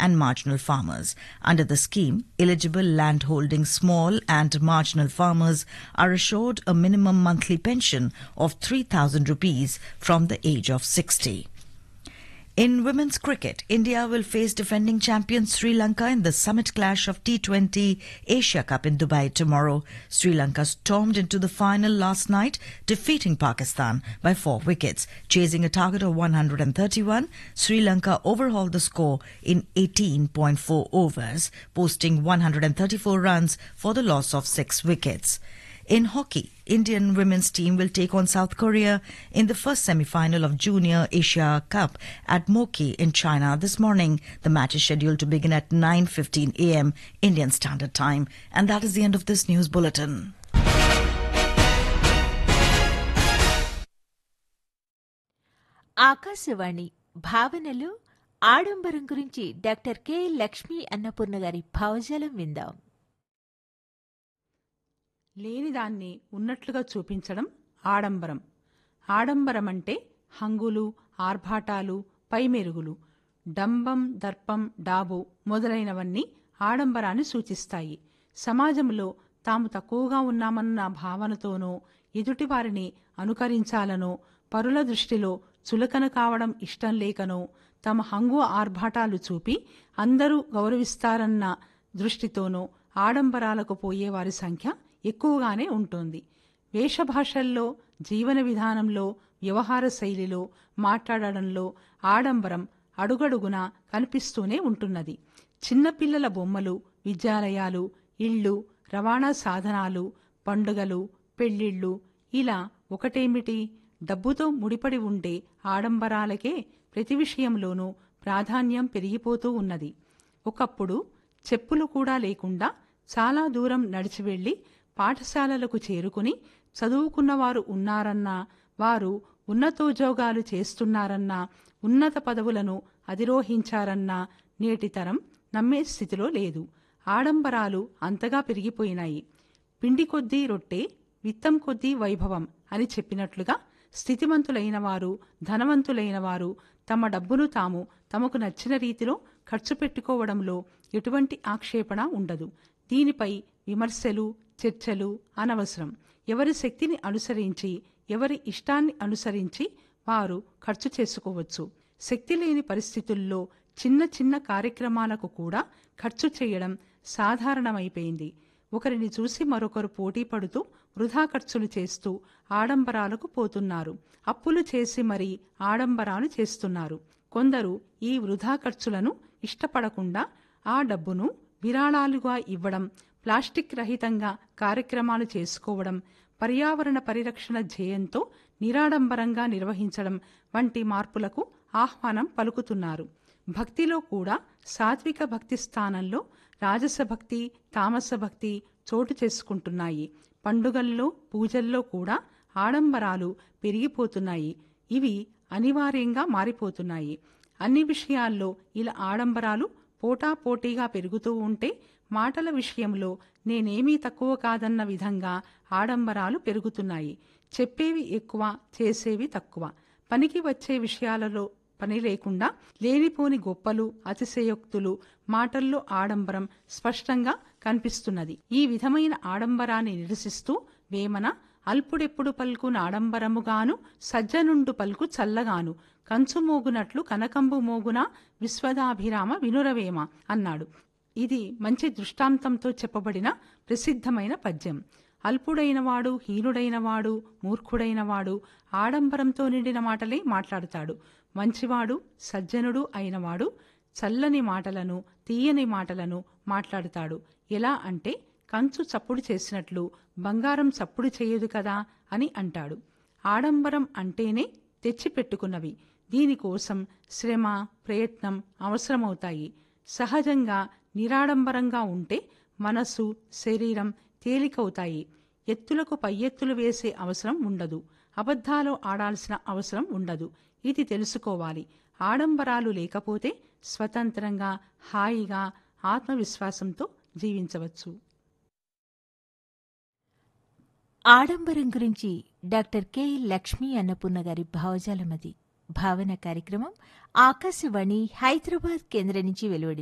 and marginal farmers. Under the scheme, eligible landholding small and marginal farmers are assured a minimum monthly pension of 3000 rupees from the age of 60. In women's cricket, India will face defending champion Sri Lanka in the summit clash of T20 Asia Cup in Dubai tomorrow. Sri Lanka stormed into the final last night, defeating Pakistan by four wickets. Chasing a target of 131, Sri Lanka overhauled the score in 18.4 overs, posting 134 runs for the loss of six wickets. In hockey, Indian women's team will take on South Korea in the first semi-final of Junior Asia Cup at Moki in China this morning. The match is scheduled to begin at 9:15 a.m. Indian Standard Time, and that is the end of this news bulletin. Akashvani భావనలు ఆడంబరం గురించి doctor K Lakshmi Annapurna గారి భావజాలం విందాం లేనిదాన్ని ఉన్నట్లుగా చూపించడం ఆడంబరం ఆడంబరం అంటే హంగులు ఆర్భాటాలు పైమెరుగులు డంబం దర్పం డాబు మొదలైనవన్నీ ఆడంబరాన్ని సూచిస్తాయి సమాజంలో తాము తక్కువగా ఉన్నామన్న భావనతోనో ఎదుటివారిని అనుకరించాలనో పరుల దృష్టిలో చులకన కావడం ఇష్టం లేకనో తమ హంగు ఆర్భాటాలు చూపి అందరూ గౌరవిస్తారన్న దృష్టితోనో ఆడంబరాలకు పోయే వారి సంఖ్య ఎక్కువగానే ఉంటుంది వేషభాషల్లో జీవన విధానంలో వ్యవహార శైలిలో మాట్లాడడంలో ఆడంబరం అడుగడుగునా కనిపిస్తూనే ఉంటున్నది చిన్నపిల్లల బొమ్మలు విద్యాలయాలు ఇళ్ళు రవాణా సాధనాలు పండుగలు పెళ్ళిళ్ళు ఇలా ఒకటేమిటి డబ్బుతో ముడిపడి ఉండే ఆడంబరాలకే ప్రతి విషయంలోనూ ప్రాధాన్యం పెరిగిపోతూ ఉన్నది ఒకప్పుడు చెప్పులు కూడా లేకుండా చాలా దూరం నడిచి వెళ్ళి పాఠశాలలకు చేరుకుని చదువుకున్నవారు ఉన్నారన్నా వారు ఉన్నతోద్యోగాలు చేస్తున్నారన్నా ఉన్నత పదవులను అధిరోహించారన్నా నేటి తరం నమ్మే స్థితిలో లేదు ఆడంబరాలు అంతగా పెరిగిపోయినాయి పిండి కొద్దీ రొట్టె విత్తం కొద్దీ వైభవం అని చెప్పినట్లుగా స్థితిమంతులైన వారు ధనవంతులైన వారు తమ డబ్బును తాము తమకు నచ్చిన రీతిలో ఖర్చు పెట్టుకోవడంలో ఎటువంటి ఆక్షేపణ ఉండదు దీనిపై విమర్శలు చర్చలు అనవసరం ఎవరి శక్తిని అనుసరించి ఎవరి ఇష్టాన్ని అనుసరించి వారు ఖర్చు చేసుకోవచ్చు శక్తి లేని పరిస్థితుల్లో చిన్న చిన్న కార్యక్రమాలకు కూడా ఖర్చు చేయడం సాధారణమైపోయింది ఒకరిని చూసి మరొకరు పోటీ పడుతూ వృధా ఖర్చులు చేస్తూ ఆడంబరాలకు పోతున్నారు అప్పులు చేసి మరీ ఆడంబరాలు చేస్తున్నారు కొందరు ఈ వృధా ఖర్చులను ఇష్టపడకుండా ఆ డబ్బును విరాళాలుగా ఇవ్వడం ప్లాస్టిక్ రహితంగా కార్యక్రమాలు చేసుకోవడం పర్యావరణ పరిరక్షణ ధ్యేయంతో నిరాడంబరంగా నిర్వహించడం వంటి మార్పులకు ఆహ్వానం పలుకుతున్నారు భక్తిలో కూడా సాత్విక భక్తి స్థానంలో రాజస భక్తి తామస భక్తి చోటు చేసుకుంటున్నాయి పండుగల్లో పూజల్లో కూడా ఆడంబరాలు పెరిగిపోతున్నాయి ఇవి అనివార్యంగా మారిపోతున్నాయి అన్ని విషయాల్లో ఇలా ఆడంబరాలు పోటాపోటీగా పెరుగుతూ ఉంటే మాటల విషయంలో నేనేమీ తక్కువ కాదన్న విధంగా ఆడంబరాలు పెరుగుతున్నాయి చెప్పేవి ఎక్కువ చేసేవి తక్కువ పనికి వచ్చే విషయాలలో పని లేకుండా లేనిపోని గొప్పలు అతిశయోక్తులు మాటల్లో ఆడంబరం స్పష్టంగా కనిపిస్తున్నది ఈ విధమైన ఆడంబరాన్ని నిరసిస్తూ వేమన అల్పుడెప్పుడు పలుకు నాడంబరముగాను సజ్జనుండు పలుకు చల్లగాను కంచు మోగునట్లు కనకంబు మోగున విశ్వదాభిరామ వినురవేమ అన్నాడు ఇది మంచి దృష్టాంతంతో చెప్పబడిన ప్రసిద్ధమైన పద్యం అల్పుడైనవాడు హీనుడైనవాడు మూర్ఖుడైనవాడు ఆడంబరంతో నిండిన మాటలే మాట్లాడుతాడు మంచివాడు సజ్జనుడు అయినవాడు చల్లని మాటలను తీయని మాటలను మాట్లాడుతాడు ఎలా అంటే కంచు చప్పుడు చేసినట్లు బంగారం చప్పుడు చేయదు కదా అని అంటాడు ఆడంబరం అంటేనే తెచ్చిపెట్టుకున్నవి దీనికోసం శ్రమ ప్రయత్నం అవసరమవుతాయి సహజంగా నిరాడంబరంగా ఉంటే మనస్సు శరీరం తేలికవుతాయి ఎత్తులకు పై ఎత్తులు వేసే అవసరం ఉండదు అబద్ధాలు ఆడాల్సిన అవసరం ఉండదు ఇది తెలుసుకోవాలి ఆడంబరాలు లేకపోతే స్వతంత్రంగా హాయిగా ఆత్మవిశ్వాసంతో జీవించవచ్చు ఆడంబరం గురించి డాక్టర్ కె లక్ష్మీ అన్నపూర్ణ గారి భావజాలమది భావన కార్యక్రమం ఆకాశవాణి హైదరాబాద్ కేంద్రం నుంచి వెలువడింది